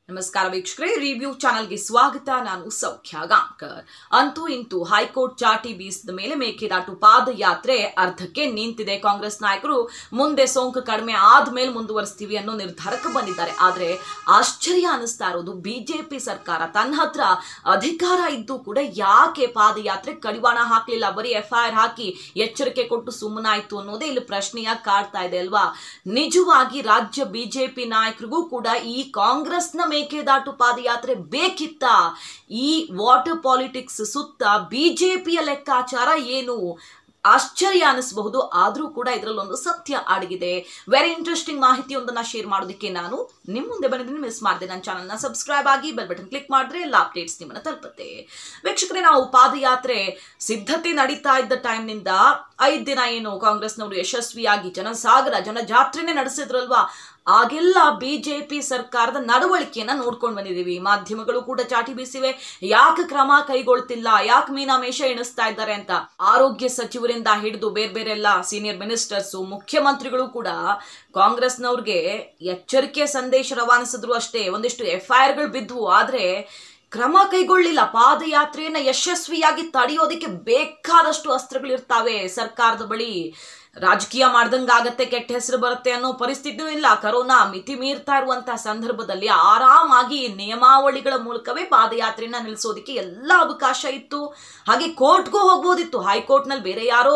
ನಮಸ್ಕಾರ ವೀಕ್ಷಕರೇ ರಿವ್ಯೂ ಚಾನಲ್ಗೆ ಸ್ವಾಗತ ನಾನು ಸೌಖ್ಯ ಗಾಂಕರ್ ಅಂತೂ ಇಂತೂ ಹೈಕೋರ್ಟ್ ಚಾಟಿ ಬೀಸಿದ ಮೇಲೆ ಮೇಕೆದಾಟು ಪಾದಯಾತ್ರೆ ಅರ್ಧಕ್ಕೆ ನಿಂತಿದೆ ಕಾಂಗ್ರೆಸ್ ನಾಯಕರು ಮುಂದೆ ಸೋಂಕು ಕಡಿಮೆ ಆದ್ಮೇಲೆ ಮುಂದುವರಿಸ್ತೀವಿ ಅನ್ನೋ ನಿರ್ಧಾರಕ್ಕೆ ಬಂದಿದ್ದಾರೆ ಆದ್ರೆ ಆಶ್ಚರ್ಯ ಅನಿಸ್ತಾ ಇರೋದು ಬಿಜೆಪಿ ಸರ್ಕಾರ ತನ್ನ ಹತ್ರ ಅಧಿಕಾರ ಇದ್ದು ಕೂಡ ಯಾಕೆ ಪಾದಯಾತ್ರೆ ಕಡಿವಾಣ ಹಾಕ್ಲಿಲ್ಲ ಬರೀ ಎಫ್ ಐ ಆರ್ ಹಾಕಿ ಎಚ್ಚರಿಕೆ ಕೊಟ್ಟು ಸುಮ್ಮನಾಯ್ತು ಅನ್ನೋದೇ ಇಲ್ಲಿ ಪ್ರಶ್ನೆಯಾಗಿ ಕಾಡ್ತಾ ಇದೆ ಅಲ್ವಾ ನಿಜವಾಗಿ ರಾಜ್ಯ ಬಿಜೆಪಿ ನಾಯಕರಿಗೂ ಕೂಡ ಈ ಕಾಂಗ್ರೆಸ್ನ ಮೇಕೆದಾಟು ಪಾದಯಾತ್ರೆ ಬೇಕಿತ್ತ ಈ ವಾಟರ್ ಪಾಲಿಟಿಕ್ಸ್ ಸುತ್ತ ಬಿಜೆಪಿಯ ಲೆಕ್ಕಾಚಾರ ಏನು ಆಶ್ಚರ್ಯ ಅನಿಸಬಹುದು ಆದರೂ ಕೂಡ ಇದರಲ್ಲೊಂದು ಸತ್ಯ ಅಡಗಿದೆ ವೆರಿ ಇಂಟ್ರೆಸ್ಟಿಂಗ್ ಮಾಹಿತಿಯೊಂದನ್ನ ಶೇರ್ ಮಾಡೋದಕ್ಕೆ ನಾನು ನಿಮ್ಮ ಮುಂದೆ ಬಂದಿದ್ದೀನಿ ಮಿಸ್ ಮಾಡಿದೆ ನನ್ನ ಚಾನಲ್ನ ಸಬ್ಸ್ಕ್ರೈಬ್ ಆಗಿ ಬೆಲ್ ಬಟನ್ ಕ್ಲಿಕ್ ಮಾಡಿದ್ರೆ ಎಲ್ಲ ಅಪ್ಡೇಟ್ಸ್ ನಿಮ್ಮನ್ನ ತಲುಪುತ್ತೆ ವೀಕ್ಷಕರೇ ನಾವು ಪಾದಯಾತ್ರೆ ಸಿದ್ಧತೆ ನಡೀತಾ ಇದ್ದ ಟೈಮ್ನಿಂದ ಐದು ದಿನ ಏನು ಕಾಂಗ್ರೆಸ್ನವರು ಯಶಸ್ವಿಯಾಗಿ ಜನಸಾಗರ ಜನಜಾತ್ರೆನೇ ನಡೆಸಿದ್ರಲ್ವಾ ಆಗೆಲ್ಲ ಬಿಜೆಪಿ ಸರ್ಕಾರದ ನಡವಳಿಕೆಯನ್ನ ನೋಡ್ಕೊಂಡು ಬಂದಿದ್ದೀವಿ ಮಾಧ್ಯಮಗಳು ಕೂಡ ಚಾಟಿ ಬೀಸಿವೆ ಯಾಕೆ ಕ್ರಮ ಕೈಗೊಳ್ತಿಲ್ಲ ಯಾಕೆ ಮೀನಾಮೇಷ ಎಣಿಸ್ತಾ ಇದ್ದಾರೆ ಅಂತ ಆರೋಗ್ಯ ಸಚಿವರಿಂದ ಹಿಡಿದು ಬೇರೆ ಬೇರೆ ಎಲ್ಲ ಸೀನಿಯರ್ ಮಿನಿಸ್ಟರ್ಸ್ ಮುಖ್ಯಮಂತ್ರಿಗಳು ಕೂಡ ಕಾಂಗ್ರೆಸ್ನವ್ರಿಗೆ ಎಚ್ಚರಿಕೆ ಸಂದೇಶ ರವಾನಿಸಿದ್ರು ಅಷ್ಟೇ ಒಂದಿಷ್ಟು ಎಫ್ ಐ ಆರ್ಗಳು ಬಿದ್ವು ಆದ್ರೆ ಕ್ರಮ ಕೈಗೊಳ್ಳಿಲ್ಲ ಪಾದಯಾತ್ರೆಯನ್ನ ಯಶಸ್ವಿಯಾಗಿ ತಡೆಯೋದಕ್ಕೆ ಬೇಕಾದಷ್ಟು ಅಸ್ತ್ರಗಳಿರ್ತಾವೆ ಸರ್ಕಾರದ ಬಳಿ ರಾಜಕೀಯ ಮಾಡ್ದಂಗಾಗತ್ತೆ ಕೆಟ್ಟ ಹೆಸರು ಬರುತ್ತೆ ಅನ್ನೋ ಪರಿಸ್ಥಿತಿಯೂ ಇಲ್ಲ ಕರೋನಾ ಮಿತಿ ಮೀರ್ತಾ ಇರುವಂತಹ ಸಂದರ್ಭದಲ್ಲಿ ಆರಾಮಾಗಿ ನಿಯಮಾವಳಿಗಳ ಮೂಲಕವೇ ಪಾದಯಾತ್ರೆಯನ್ನ ನಿಲ್ಲಿಸೋದಕ್ಕೆ ಎಲ್ಲ ಅವಕಾಶ ಇತ್ತು ಹಾಗೆ ಕೋರ್ಟ್ಗೂ ಹೋಗ್ಬೋದಿತ್ತು ಹೈಕೋರ್ಟ್ನಲ್ಲಿ ಬೇರೆ ಯಾರೋ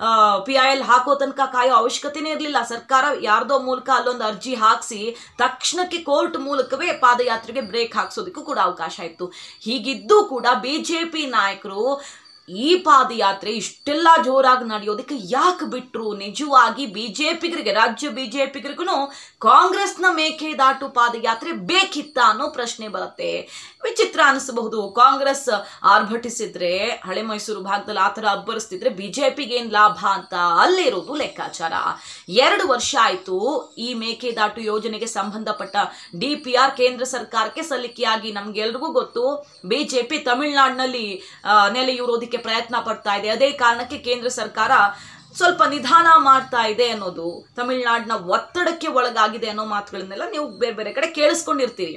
ಪಿ ಐ ಎಲ್ ಹಾಕೋ ತನಕ ಕಾಯೋ ಅವಶ್ಯಕತೆನೇ ಇರಲಿಲ್ಲ ಸರ್ಕಾರ ಯಾರ್ದೋ ಮೂಲಕ ಅಲ್ಲೊಂದು ಅರ್ಜಿ ಹಾಕಿಸಿ ತಕ್ಷಣಕ್ಕೆ ಕೋರ್ಟ್ ಮೂಲಕವೇ ಪಾದಯಾತ್ರೆಗೆ ಬ್ರೇಕ್ ಹಾಕ್ಸೋದಕ್ಕೂ ಕೂಡ ಅವಕಾಶ ಇತ್ತು ಹೀಗಿದ್ದು ಕೂಡ ಬಿಜೆಪಿ ನಾಯಕರು ಈ ಪಾದಯಾತ್ರೆ ಇಷ್ಟೆಲ್ಲ ಜೋರಾಗಿ ನಡೆಯೋದಕ್ಕೆ ಯಾಕೆ ಬಿಟ್ರು ನಿಜವಾಗಿ ಬಿಜೆಪಿಗರಿಗೆ ರಾಜ್ಯ ಬಿಜೆಪಿಗರಿಗೂ ಕಾಂಗ್ರೆಸ್ನ ಮೇಕೆದಾಟು ಪಾದಯಾತ್ರೆ ಬೇಕಿತ್ತ ಅನ್ನೋ ಪ್ರಶ್ನೆ ಬರುತ್ತೆ ವಿಚಿತ್ರ ಅನಿಸಬಹುದು ಕಾಂಗ್ರೆಸ್ ಆರ್ಭಟಿಸಿದ್ರೆ ಹಳೆ ಮೈಸೂರು ಭಾಗದಲ್ಲಿ ಆ ಥರ ಅಬ್ಬರಿಸ್ತಿದ್ರೆ ಬಿಜೆಪಿಗೆ ಏನ್ ಲಾಭ ಅಂತ ಅಲ್ಲಿರೋದು ಲೆಕ್ಕಾಚಾರ ಎರಡು ವರ್ಷ ಆಯ್ತು ಈ ಮೇಕೆದಾಟು ಯೋಜನೆಗೆ ಸಂಬಂಧಪಟ್ಟ ಡಿ ಪಿ ಆರ್ ಕೇಂದ್ರ ಸರ್ಕಾರಕ್ಕೆ ಸಲ್ಲಿಕೆಯಾಗಿ ನಮ್ಗೆಲ್ರಿಗೂ ಗೊತ್ತು ಬಿಜೆಪಿ ತಮಿಳುನಾಡಿನಲ್ಲಿ ನೆಲೆಯೂರೋದಕ್ಕೆ ಪ್ರಯತ್ನ ಪಡ್ತಾ ಇದೆ ಅದೇ ಕಾರಣಕ್ಕೆ ಕೇಂದ್ರ ಸರ್ಕಾರ ಸ್ವಲ್ಪ ನಿಧಾನ ಮಾಡ್ತಾ ಇದೆ ಅನ್ನೋದು ತಮಿಳುನಾಡಿನ ಒತ್ತಡಕ್ಕೆ ಒಳಗಾಗಿದೆ ಅನ್ನೋ ಮಾತುಗಳನ್ನೆಲ್ಲ ನೀವು ಬೇರೆ ಬೇರೆ ಕಡೆ ಕೇಳಿಸ್ಕೊಂಡಿರ್ತೀರಿ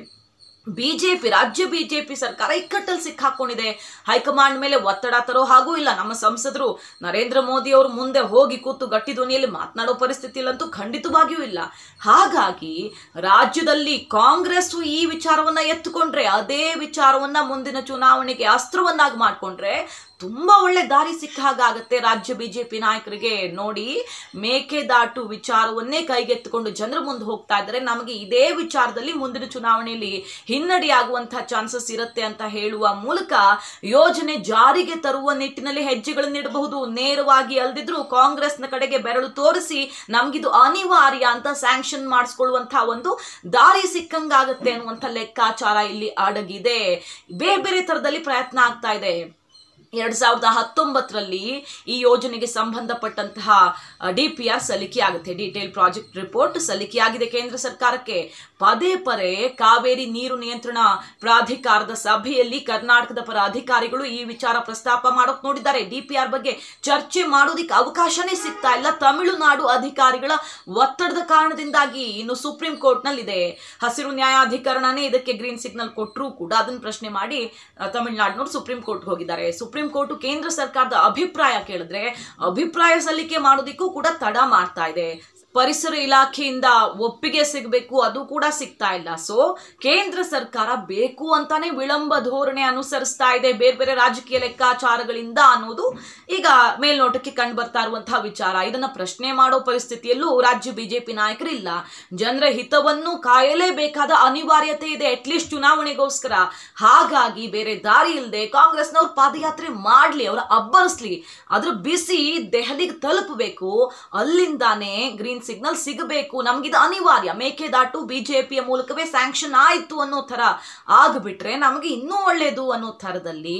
ಬಿಜೆಪಿ ರಾಜ್ಯ ಬಿಜೆಪಿ ಸರ್ಕಾರ ಇಕ್ಕಟ್ಟಲ್ಲಿ ಸಿಕ್ಕಾಕೊಂಡಿದೆ ಹೈಕಮಾಂಡ್ ಮೇಲೆ ಒತ್ತಡ ತರೋ ಹಾಗೂ ಇಲ್ಲ ನಮ್ಮ ಸಂಸದರು ನರೇಂದ್ರ ಮೋದಿ ಅವರು ಮುಂದೆ ಹೋಗಿ ಕೂತು ಗಟ್ಟಿ ಧ್ವನಿಯಲ್ಲಿ ಮಾತನಾಡೋ ಪರಿಸ್ಥಿತಿಯಲ್ಲಂತೂ ಖಂಡಿತವಾಗಿಯೂ ಇಲ್ಲ ಹಾಗಾಗಿ ರಾಜ್ಯದಲ್ಲಿ ಕಾಂಗ್ರೆಸ್ ಈ ವಿಚಾರವನ್ನ ಎತ್ತುಕೊಂಡ್ರೆ ಅದೇ ವಿಚಾರವನ್ನ ಮುಂದಿನ ಚುನಾವಣೆಗೆ ಅಸ್ತ್ರವನ್ನಾಗಿ ಮಾಡ್ಕೊಂಡ್ರೆ ತುಂಬಾ ಒಳ್ಳೆ ದಾರಿ ಸಿಕ್ಕ ಹಾಗಾಗತ್ತೆ ರಾಜ್ಯ ಬಿಜೆಪಿ ನಾಯಕರಿಗೆ ನೋಡಿ ಮೇಕೆದಾಟು ವಿಚಾರವನ್ನೇ ಕೈಗೆತ್ತಿಕೊಂಡು ಜನರ ಮುಂದೆ ಹೋಗ್ತಾ ಇದ್ದಾರೆ ನಮಗೆ ಇದೇ ವಿಚಾರದಲ್ಲಿ ಮುಂದಿನ ಚುನಾವಣೆಯಲ್ಲಿ ಹಿನ್ನಡೆಯಾಗುವಂತಹ ಚಾನ್ಸಸ್ ಇರುತ್ತೆ ಅಂತ ಹೇಳುವ ಮೂಲಕ ಯೋಜನೆ ಜಾರಿಗೆ ತರುವ ನಿಟ್ಟಿನಲ್ಲಿ ಹೆಜ್ಜೆಗಳನ್ನಿಡಬಹುದು ನೇರವಾಗಿ ಅಲ್ದಿದ್ರು ಕಾಂಗ್ರೆಸ್ನ ಕಡೆಗೆ ಬೆರಳು ತೋರಿಸಿ ನಮ್ಗಿದು ಅನಿವಾರ್ಯ ಅಂತ ಸ್ಯಾಂಕ್ಷನ್ ಮಾಡಿಸ್ಕೊಳ್ಳುವಂತಹ ಒಂದು ದಾರಿ ಸಿಕ್ಕಂಗಾಗತ್ತೆ ಅನ್ನುವಂಥ ಲೆಕ್ಕಾಚಾರ ಇಲ್ಲಿ ಅಡಗಿದೆ ಬೇರೆ ಬೇರೆ ತರದಲ್ಲಿ ಪ್ರಯತ್ನ ಆಗ್ತಾ ಇದೆ ಎರಡ್ ಸಾವಿರದ ಹತ್ತೊಂಬತ್ತರಲ್ಲಿ ಈ ಯೋಜನೆಗೆ ಸಂಬಂಧಪಟ್ಟಂತಹ ಡಿ ಪಿ ಆರ್ ಸಲ್ಲಿಕೆ ಆಗುತ್ತೆ ಡೀಟೇಲ್ ಪ್ರಾಜೆಕ್ಟ್ ರಿಪೋರ್ಟ್ ಸಲ್ಲಿಕೆಯಾಗಿದೆ ಕೇಂದ್ರ ಸರ್ಕಾರಕ್ಕೆ ಪದೇ ಪದೇ ಕಾವೇರಿ ನೀರು ನಿಯಂತ್ರಣ ಪ್ರಾಧಿಕಾರದ ಸಭೆಯಲ್ಲಿ ಕರ್ನಾಟಕದ ಪರ ಅಧಿಕಾರಿಗಳು ಈ ವಿಚಾರ ಪ್ರಸ್ತಾಪ ಮಾಡೋಕ್ ನೋಡಿದ್ದಾರೆ ಡಿ ಪಿ ಆರ್ ಬಗ್ಗೆ ಚರ್ಚೆ ಮಾಡೋದಿಕ್ಕೆ ಅವಕಾಶನೇ ಸಿಗ್ತಾ ಇಲ್ಲ ತಮಿಳುನಾಡು ಅಧಿಕಾರಿಗಳ ಒತ್ತಡದ ಕಾರಣದಿಂದಾಗಿ ಇನ್ನು ಸುಪ್ರೀಂ ಕೋರ್ಟ್ ನಲ್ಲಿದೆ ಹಸಿರು ನ್ಯಾಯಾಧಿಕರಣನೇ ಇದಕ್ಕೆ ಗ್ರೀನ್ ಸಿಗ್ನಲ್ ಕೊಟ್ಟರೂ ಕೂಡ ಅದನ್ನ ಪ್ರಶ್ನೆ ಮಾಡಿ ತಮಿಳುನಾಡಿನವರು ಸುಪ್ರೀಂ ಕೋರ್ಟ್ ಹೋಗಿದ್ದಾರೆ ಸುಪ್ರೀಂ ಕೋರ್ಟ್ ಕೇಂದ್ರ ಸರ್ಕಾರದ ಅಭಿಪ್ರಾಯ ಕೇಳಿದ್ರೆ ಅಭಿಪ್ರಾಯ ಸಲ್ಲಿಕೆ ಮಾಡೋದಿಕ್ಕೂ ಕೂಡ ತಡ ಮಾಡ್ತಾ ಇದೆ ಪರಿಸರ ಇಲಾಖೆಯಿಂದ ಒಪ್ಪಿಗೆ ಸಿಗಬೇಕು ಅದು ಕೂಡ ಸಿಗ್ತಾ ಇಲ್ಲ ಸೊ ಕೇಂದ್ರ ಸರ್ಕಾರ ಬೇಕು ಅಂತಾನೆ ವಿಳಂಬ ಧೋರಣೆ ಅನುಸರಿಸ್ತಾ ಇದೆ ಬೇರೆ ಬೇರೆ ರಾಜಕೀಯ ಲೆಕ್ಕಾಚಾರಗಳಿಂದ ಅನ್ನೋದು ಈಗ ಮೇಲ್ನೋಟಕ್ಕೆ ಕಂಡು ಬರ್ತಾ ಇರುವಂತಹ ವಿಚಾರ ಇದನ್ನ ಪ್ರಶ್ನೆ ಮಾಡೋ ಪರಿಸ್ಥಿತಿಯಲ್ಲೂ ರಾಜ್ಯ ಬಿಜೆಪಿ ನಾಯಕರಿಲ್ಲ ಜನರ ಹಿತವನ್ನು ಕಾಯಲೇಬೇಕಾದ ಅನಿವಾರ್ಯತೆ ಇದೆ ಅಟ್ಲೀಸ್ಟ್ ಚುನಾವಣೆಗೋಸ್ಕರ ಹಾಗಾಗಿ ಬೇರೆ ದಾರಿ ಇಲ್ಲದೆ ಕಾಂಗ್ರೆಸ್ನವ್ರು ಪಾದಯಾತ್ರೆ ಮಾಡ್ಲಿ ಅವರ ಅಬ್ಬರಿಸ್ಲಿ ಅದ್ರ ಬಿಸಿ ದೆಹಲಿಗೆ ತಲುಪಬೇಕು ಅಲ್ಲಿಂದಾನೇ ಗ್ರೀನ್ ಸಿಗ್ನಲ್ ಸಿಗಬೇಕು ನಮ್ಗಿದು ಅನಿವಾರ್ಯ ಮೇಕೆದಾಟು ಬಿಜೆಪಿಯ ಮೂಲಕವೇ ಸ್ಯಾಂಕ್ಷನ್ ಆಯ್ತು ಅನ್ನೋ ತರ ಆಗ್ಬಿಟ್ರೆ ನಮಗೆ ಇನ್ನೂ ಒಳ್ಳೇದು ಅನ್ನೋ ಥರದಲ್ಲಿ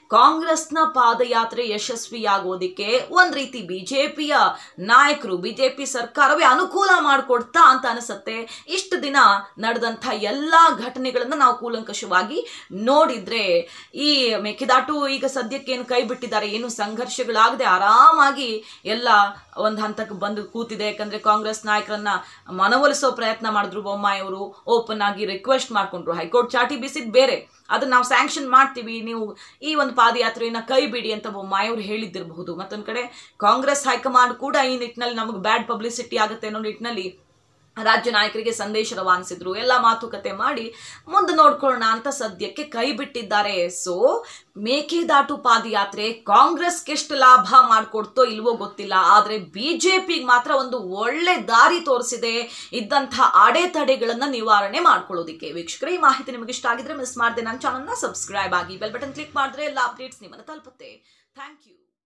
ಕಾಂಗ್ರೆಸ್ನ ಪಾದಯಾತ್ರೆ ಯಶಸ್ವಿಯಾಗೋದಿಕ್ಕೆ ಒಂದ್ ರೀತಿ ಬಿಜೆಪಿಯ ನಾಯಕರು ಬಿಜೆಪಿ ಸರ್ಕಾರವೇ ಅನುಕೂಲ ಮಾಡಿಕೊಡ್ತಾ ಅಂತ ಅನಿಸುತ್ತೆ ಇಷ್ಟು ದಿನ ನಡೆದಂಥ ಎಲ್ಲಾ ಘಟನೆಗಳನ್ನ ನಾವು ಕೂಲಂಕಷವಾಗಿ ನೋಡಿದ್ರೆ ಈ ಮೇಕೆದಾಟು ಈಗ ಸದ್ಯಕ್ಕೆ ಏನು ಕೈ ಬಿಟ್ಟಿದ್ದಾರೆ ಏನು ಸಂಘರ್ಷಗಳಾಗದೆ ಆರಾಮಾಗಿ ಎಲ್ಲ ಒಂದು ಹಂತಕ್ಕೆ ಬಂದು ಕೂತಿದೆ ಯಾಕಂದ್ರೆ ಕಾಂಗ್ರೆಸ್ ನಾಯಕರನ್ನ ಮನವೊಲಿಸೋ ಪ್ರಯತ್ನ ಮಾಡಿದ್ರು ಬೊಮ್ಮಾಯಿ ಅವರು ಓಪನ್ ಆಗಿ ರಿಕ್ವೆಸ್ಟ್ ಮಾಡ್ಕೊಂಡ್ರು ಹೈಕೋರ್ಟ್ ಚಾಟಿ ಬೀಸಿದ್ ಬೇರೆ ಅದನ್ನ ನಾವು ಸ್ಯಾಂಕ್ಷನ್ ಮಾಡ್ತೀವಿ ನೀವು ಈ ಒಂದು ಪಾದಯಾತ್ರೆಯನ್ನ ಕೈ ಬಿಡಿ ಅಂತ ಬೊಮ್ಮಾಯಿ ಅವರು ಹೇಳಿದ್ದಿರಬಹುದು ಮತ್ತೊಂದ್ ಕಡೆ ಕಾಂಗ್ರೆಸ್ ಹೈಕಮಾಂಡ್ ಕೂಡ ಈ ನಿಟ್ಟಿನಲ್ಲಿ ನಮಗೆ ಬ್ಯಾಡ್ ಪಬ್ಲಿಸಿಟಿ ಆಗುತ್ತೆ ಅನ್ನೋ ನಿಟ್ಟಿನಲ್ಲಿ ರಾಜ್ಯ ನಾಯಕರಿಗೆ ಸಂದೇಶ ರವಾನಿಸಿದ್ರು ಎಲ್ಲ ಮಾತುಕತೆ ಮಾಡಿ ಮುಂದೆ ನೋಡ್ಕೊಳ್ಳೋಣ ಅಂತ ಸದ್ಯಕ್ಕೆ ಕೈ ಬಿಟ್ಟಿದ್ದಾರೆ ಸೊ ಮೇಕೆದಾಟು ಪಾದಯಾತ್ರೆ ಕಾಂಗ್ರೆಸ್ಗೆ ಎಷ್ಟು ಲಾಭ ಮಾಡಿಕೊಡ್ತೋ ಇಲ್ವೋ ಗೊತ್ತಿಲ್ಲ ಆದ್ರೆ ಬಿಜೆಪಿಗೆ ಮಾತ್ರ ಒಂದು ಒಳ್ಳೆ ದಾರಿ ತೋರಿಸಿದೆ ಇದ್ದಂಥ ಅಡೆತಡೆಗಳನ್ನ ನಿವಾರಣೆ ಮಾಡ್ಕೊಳ್ಳೋದಿಕ್ಕೆ ವೀಕ್ಷಕರೇ ಈ ಮಾಹಿತಿ ನಿಮಗೆ ಇಷ್ಟ ಆಗಿದ್ರೆ ಮಿಸ್ ಮಾಡದೆ ನನ್ನ ಚಾನಲ್ನ ಸಬ್ಸ್ಕ್ರೈಬ್ ಆಗಿ ಬೆಲ್ ಬಟನ್ ಕ್ಲಿಕ್ ಮಾಡಿದ್ರೆ ಎಲ್ಲ ಅಪ್ಡೇಟ್ಸ್ ನಿಮ್ಮನ್ನ ತಲುಪುತ್ತೆ ಥ್ಯಾಂಕ್ ಯು